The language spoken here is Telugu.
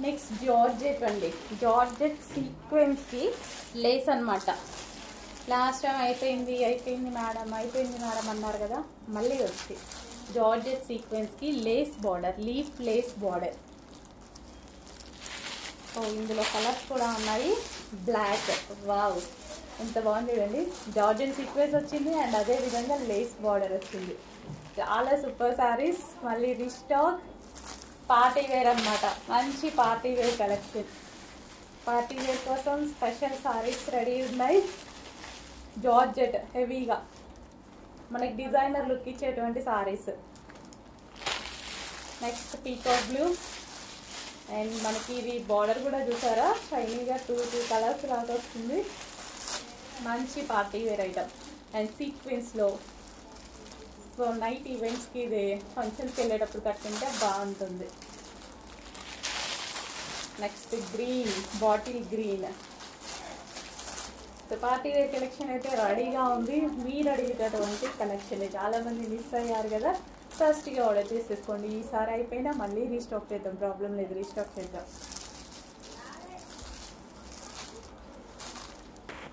నెక్స్ట్ జార్జెట్ అండి జార్జెట్ సీక్వెన్స్కి లేస్ అన్నమాట లాస్ట్ టైం అయిపోయింది అయిపోయింది మేడం అయిపోయింది మేడం అన్నారు కదా మళ్ళీ వచ్చి జార్జెట్ సీక్వెన్స్కి lace border leaf lace border ఓ ఇందులో కలర్స్ కూడా ఉన్నాయి బ్లాక్ వావ్ ఎంత బాగుంది చూడండి జార్జెట్ సీక్వెన్స్ వచ్చింది అండ్ అదే విధంగా లేస్ బార్డర్ వచ్చింది చాలా సూపర్ సారీస్ మళ్ళీ రీస్టాక్ పార్టీ వేర్ అన్నమాట మంచి party wear collection party wear కోసం స్పెషల్ సారీస్ రెడీ ఉన్నాయి జార్జెట్ హెవీగా మనకి డిజైనర్ లుక్ ఇచ్చేటువంటి saris next peacock blue and మనకి ఇది బార్డర్ కూడా చూసారా షైనీగా టూ టూ కలర్స్ లాగా వస్తుంది మంచి పార్టీ వేర్ ఐటమ్ అండ్ సీక్వెన్స్లో సో నైట్ ఈవెంట్స్కి ఇది ఫంక్షన్స్కి వెళ్ళేటప్పుడు కట్టుకుంటే బాగుంటుంది next green bottle green so party wear collection అయితే రెడీగా ఉంది మీరు అడిగేటటువంటి కలెక్షన్ చాలా మంది మిస్ అయ్యారు కదా ఫస్ట్గా ఆర్డర్ చేసేసుకోండి ఈసారి అయిపోయినా మళ్ళీ రీస్టాక్ చేద్దాం ప్రాబ్లం లేదు రీస్టాక్ చేద్దాం